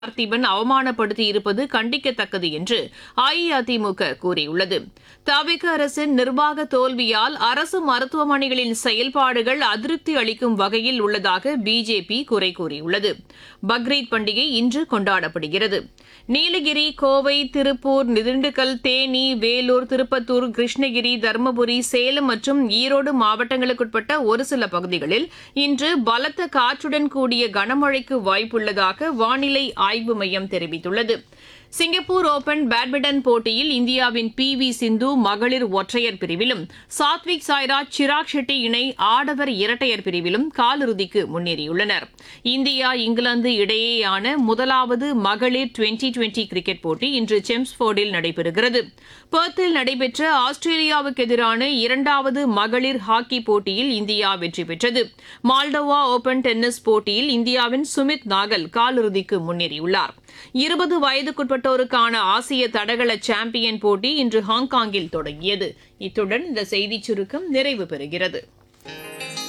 பார்த்திபன் அவமானப்படுத்தி இருப்பது கண்டிக்கத்தக்கது என்று அஇஅதிமுக கூறியுள்ளது தவிக அரசின் நிர்வாக தோல்வியால் அரசு மருத்துவமனைகளின் செயல்பாடுகள் அதிருப்தி அளிக்கும் வகையில் உள்ளதாக பிஜேபி குறை கூறியுள்ளது பக்ரீத் பண்டிகை இன்று கொண்டாடப்படுகிறது நீலகிரி கோவை திருப்பூர் திண்டுக்கல் தேனி வேலூர் திருப்பத்தூர் கிருஷ்ணகிரி தருமபுரி சேலம் மற்றும் ஈரோடு மாவட்டங்களுக்குட்பட்ட ஒரு சில பகுதிகளில் இன்று பலத்த காற்றுடன் கூடிய கனமழைக்கு வாய்ப்புள்ளதாக வானிலை ஆய்வு மையம் தெரிவித்துள்ளது சிங்கப்பூர் ஓபன் பேட்மிண்டன் போட்டியில் இந்தியாவின் பி வி சிந்து மகளிர் ஒற்றையர் பிரிவிலும் சாத்விக் சாய்ராஜ் சிராக் ஷெட்டி இணை ஆடவர் இரட்டையர் பிரிவிலும் காலிறுதிக்கு முன்னேறியுள்ளனர் இந்தியா இங்கிலாந்து இடையேயான முதலாவது மகளிர் டுவெண்டி டுவெண்டி கிரிக்கெட் போட்டி இன்று செம்ஸ்போர்டில் நடைபெறுகிறது பெர்த்தில் நடைபெற்ற ஆஸ்திரேலியாவுக்கு எதிரான இரண்டாவது மகளிர் ஹாக்கி போட்டியில் இந்தியா வெற்றி பெற்றது மால்டோவா ஓபன் டென்னிஸ் போட்டியில் இந்தியாவின் சுமித் நாகல் காலிறுதிக்கு முன்னேறியுள்ளார் இருபது வயதுக்குட்பட்டோருக்கான ஆசிய தடகள சாம்பியன் போட்டி இன்று ஹாங்காங்கில் தொடங்கியது இத்துடன் இந்த செய்திச் சுருக்கம் நிறைவு பெறுகிறது